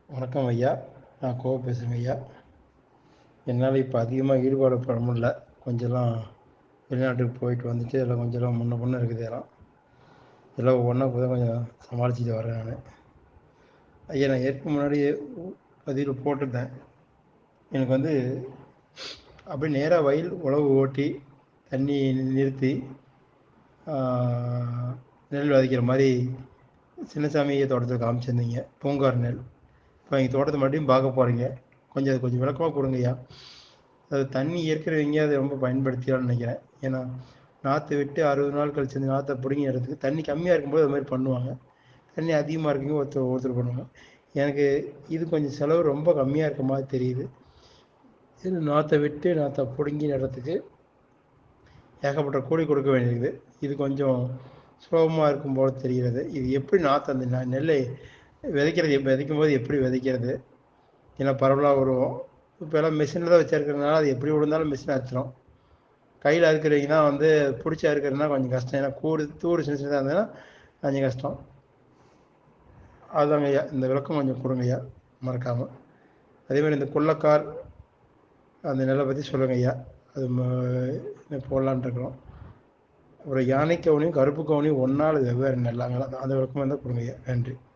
வணக்கம் ஐயா நான் கோவ பேசுகிறேங்க ஐயா என்னால் இப்போ அதிகமாக ஈடுபாடு பட முடியல கொஞ்சம்லாம் வெளிநாட்டுக்கு போயிட்டு வந்துட்டு எல்லாம் கொஞ்சம்லாம் முன்ன பின்ன இருக்குது எல்லாம் எல்லாம் ஒவ்வொன்றா இப்போ தான் கொஞ்சம் சமாளிச்சுட்டு வரேன் நான் ஐயா நான் ஏற்க முன்னாடி பதிவில் போட்டிருந்தேன் எனக்கு வந்து அப்படியே நேராக வயல் உழவு ஓட்டி தண்ணி நிறுத்தி நெல் விதைக்கிற மாதிரி சின்னசாமி தோட்டத்தில் காமிச்சிருந்தீங்க பூங்கார் நெல் இப்போ எங்கள் தோட்டத்தை மறுபடியும் பார்க்க போகிறீங்க கொஞ்சம் அது கொஞ்சம் விளக்கமாக கொடுங்கய்யா அது தண்ணி இருக்கிறவங்க அதை ரொம்ப பயன்படுத்தியான்னு நினைக்கிறேன் ஏன்னா நாற்று விட்டு அறுபது நாள் கழிச்சு அந்த நாற்றை பிடுங்கி எடுத்துக்கு தண்ணி கம்மியாக இருக்கும்போது அது மாதிரி பண்ணுவாங்க தண்ணி அதிகமாக இருக்குங்க ஒருத்தர் ஒருத்தர் பண்ணுவாங்க எனக்கு இது கொஞ்சம் செலவு ரொம்ப கம்மியாக இருக்க மாதிரி தெரியுது இது நாற்றை விட்டு நாற்றை பிடுங்கி நடுறதுக்கு ஏகப்பட்ட கூலி கொடுக்க வேண்டியது இது கொஞ்சம் சுலபமாக இருக்கும் போல தெரிகிறது இது எப்படி நாற்று அந்த ந- நெல்லை விதைக்கிறது எப்போ விதைக்கும் போது எப்படி விதைக்கிறது ஏன்னா பரவலாக வரும் இப்போ எல்லாம் மிஷினில் தான் வச்சிருக்கிறதுனால அது எப்படி விழுந்தாலும் மிஷின் அறுத்துரும் கையில் அறுக்கிறீங்கன்னா வந்து பிடிச்சி அறுக்கிறதுனா கொஞ்சம் கஷ்டம் ஏன்னா கூடு தூடு சின்ன சின்னதாக இருந்ததுன்னா கொஞ்சம் கஷ்டம் அதுதாங்க ஐயா இந்த விளக்கம் கொஞ்சம் கொடுங்க ஐயா மறக்காமல் அதேமாதிரி இந்த குள்ளக்கார் அந்த நெல்லை பற்றி சொல்லுங்க ஐயா அது ம- போடலான்ட்டு இருக்கிறோம் அப்புறம் யானை கவுனியும் கருப்பு கவுனியும் ஒன்றால் வெவ்வேறு நெல்லாங்களா அந்த விளக்கம் வந்து கொடுங்க ஐயா நன்றி